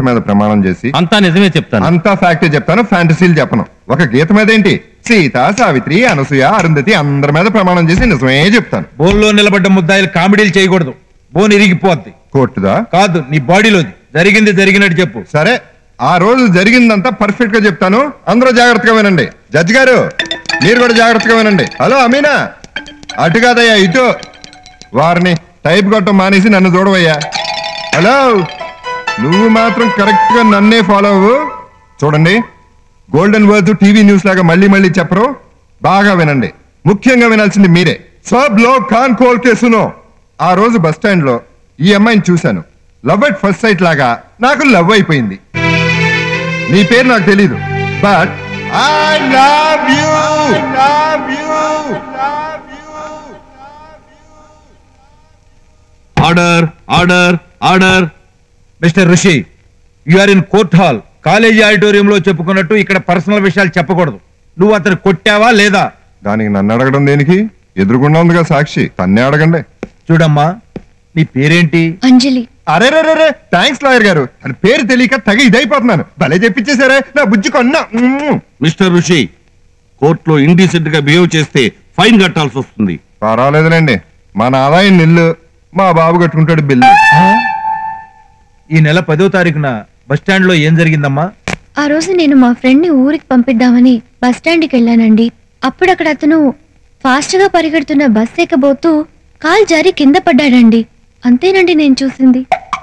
మీద ప్రమాణం చేసి అంతా నిజమే చెప్తాను అంతా ఫ్యాక్టరీ చెప్తాను ఫ్యాంటసీలు చెప్పను ఒక గీత మీద ఏంటి సీత సావిత్రి అనసూయ అరుంధతి అందరి మీద ప్రమాణం చేసి నిజమే చెప్తాను బోన్లో నిలబడ్డ ముద్దాయిలు కామెడీలు చేయకూడదు బోన్ ఇరిగిపోద్ది కోర్టుదా కాదు నీ బాడీలోది జరిగింది జరిగినట్టు చెప్పు సరే ఆ రోజు జరిగిందంతా పర్ఫెక్ట్ గా చెప్తాను అందరూ జాగ్రత్తగా వినండి జడ్జి గారు మీరు కూడా జాగ్రత్తగా వినండి హలో అమీనా అటు కాదయ్యా ఇటు వారిని టైప్ కొట్టం మానేసి నన్ను చూడవయ్యా హలో నువ్వు మాత్రం కరెక్ట్ గా నన్నే ఫాలో అవ్వు చూడండి గోల్డెన్ వర్త్ టీవీ న్యూస్ లాగా మళ్ళీ మళ్ళీ చెప్పరు బాగా వినండి ముఖ్యంగా వినాల్సింది మీరే సబ్ లో ఖాన్ కోల్ కేసును ఆ రోజు బస్ స్టాండ్ లో ఈ అమ్మాయిని చూశాను లవ్ ఎట్ ఫస్ట్ సైట్ లాగా నాకు లవ్ అయిపోయింది నీ పేరు నాకు తెలీదు but I love you love you order order order mister Rishi you are in court hall college ఆడిటోరియంలో చెప్పుకున్నట్టు ఇక్కడ పర్సనల్ విషయాలు చెప్పకూడదు నువ్వు అతను కొట్టావా లేదా దానికి నన్ను అడగడం దేనికి ఎదురుకుండా ఉందిగా సాక్షి తన్నే అడగండి చూడమ్మా నీ పేరేంటి అంజలి అరే రే రే థ్యాంక్స్ లాయర్ గారు అని పేరు తెలియక తెగ ఇదైపోతున్నాను భలే చెప్పించేశారే నా బుజ్జి కొన్నా మ్మ్. మిస్టర్ ఋషి కోర్టులో ఇండీసెంట్ గా బిహేవ్ చేస్తే ఫైన్ కట్టాల్సి వస్తుంది పర్వాలేదులేండి మన ఆదాయం నిల్లు మా బాబు కట్టుకుంటాడు బిల్లు ఆ? ఈ నెల పదో తారీఖున బస్ స్టాండ్ లో ఏం జరిగిందమ్మా ఆ రోజు నేను మా ఫ్రెండ్ ని ఊరికి పంపిద్దామని బస్ స్టాండ్కి వెళ్ళానండి అప్పుడు అక్కడ అతను ఫాస్ట్ గా పరిగెడుతున్న బస్ ఎక్కబోతూ కాల్ జారి కింద పడ్డాడండి అంతేనండి నేను చూసింది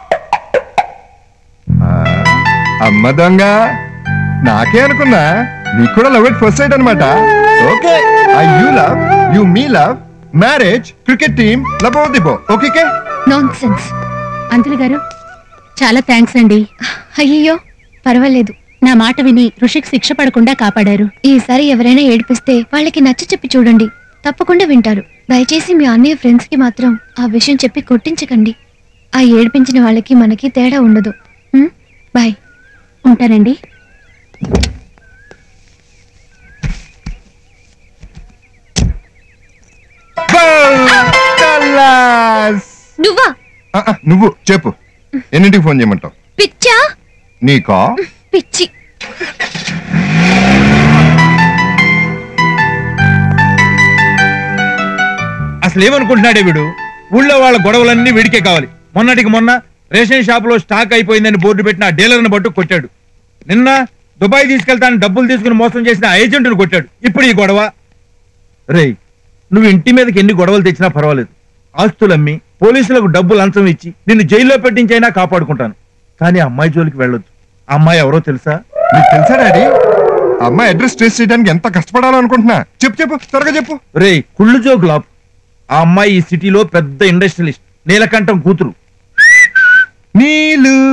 ఆ, అమ్మ దొంగ నాకే అనుకున్నా నీకు కూడా లవ్ ఎట్ ఫస్ట్ సైట్ అనమాట okay I you love you me love marriage cricket team లబో దిబో okay nonsense Anjali garu చాలా థ్యాంక్స్ అండి అయ్యో పర్వాలేదు నా మాట విని ఋషికి శిక్ష పడకుండా కాపాడారు ఈసారి ఎవరైనా ఏడిపిస్తే వాళ్ళకి నచ్చ చెప్పి చూడండి తప్పకుండా వింటారు దయచేసి మీ అన్నయ్య ఫ్రెండ్స్ కి మాత్రం ఆ విషయం చెప్పి కొట్టించకండి ఆ ఏడిపించిన వాళ్ళకి మనకి తేడా ఉండదు ఉం? బాయ్ ఉంటానండి నువ్వా నువ్వు చెప్పు ఎన్నింటికి ఫోన్ చేయమంటావు పిచ్చా నీకా పిచ్చి అసలు ఏమనుకుంటున్నాడే వీడు ఊళ్ళో వాళ్ళ గొడవలన్నీ వీడికే కావాలి మొన్నటికి మొన్న రేషన్ షాప్ లో స్టాక్ అయిపోయిందని బోర్డు పెట్టిన ఆ డీలర్ని పట్టు కొట్టాడు నిన్న దుబాయ్ తీసుకెళ్తాను డబ్బులు తీసుకుని మోసం చేసిన ఆ ఏజెంట్ను కొట్టాడు ఇప్పుడు ఈ గొడవ రేయ్ నువ్వు ఇంటి మీదకి ఎన్ని గొడవలు తెచ్చినా పర్వాలేదు ఆస్తులమ్మి పోలీసులకు డబ్బు లంచం ఇచ్చి నిన్ను జైల్లో పెట్టించైనా కాపాడుకుంటాను కానీ ఆ అమ్మాయి జోలికి వెళ్ళొద్దు ఆ అమ్మాయి ఎవరో తెలుసా నీకు తెలుసా డాడీ అమ్మాయి అడ్రస్ ట్రేస్ చేయడానికి ఎంత కష్టపడాలో అనుకుంటున్నా చెప్పు చెప్పు త్వరగా చెప్పు రేయ్ కుళ్ళు జోకు లాపు ఆ అమ్మాయి ఈ సిటీలో పెద్ద ఇండస్ట్రియలిస్ట్ నీలకంఠం కూతురు నీళ్ళు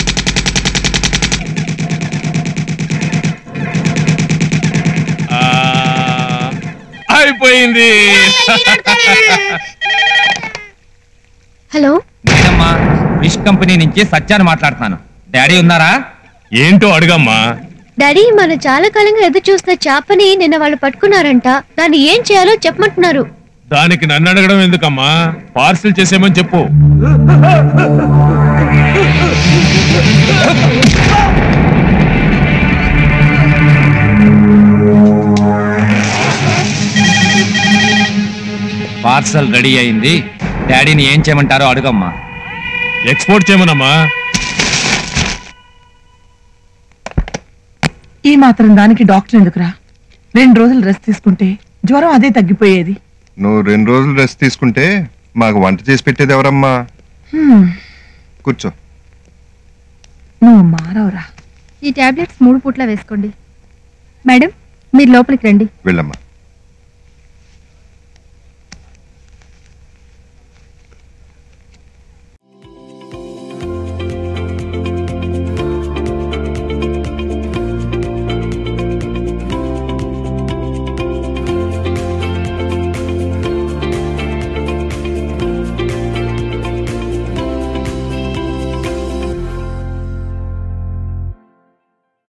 అయిపోయింది హలో నేనమ్మా విష్ కంపెనీ నుంచి సత్యాన్ని మాట్లాడుతున్నాను డాడీ ఉన్నారా ఏంటో అడుగమ్మా డాడీ మన చాలా కాలంగా ఎదురు చూస్తున్న చేపని నిన్న వాళ్ళు పట్టుకున్నారంట దాన్ని ఏం చేయాలో చెప్పమంటున్నారు దానికి నన్ను అడగడం ఎందుకమ్మా పార్సిల్ చేసేమని చెప్పు పార్సల్ రెడీ అయింది డాడీని ఏం చేయమంటారో అడుగమ్మా ఎక్స్పోర్ట్ చేయమనమ్మా ఈ మాత్రం దానికి డాక్టర్ ఎందుకురా రెండు రోజులు రెస్ట్ తీసుకుంటే జ్వరం అదే తగ్గిపోయేది నువ్వు రెండు రోజులు రెస్ట్ తీసుకుంటే మాకు వంట చేసి పెట్టేది ఎవరమ్మా హ్మ్, కూర్చో నువ్వు మారవురా ఈ టాబ్లెట్స్ మూడు పూట్ల వేసుకోండి మేడం మీరు లోపలికి రండి వెళ్ళమ్మా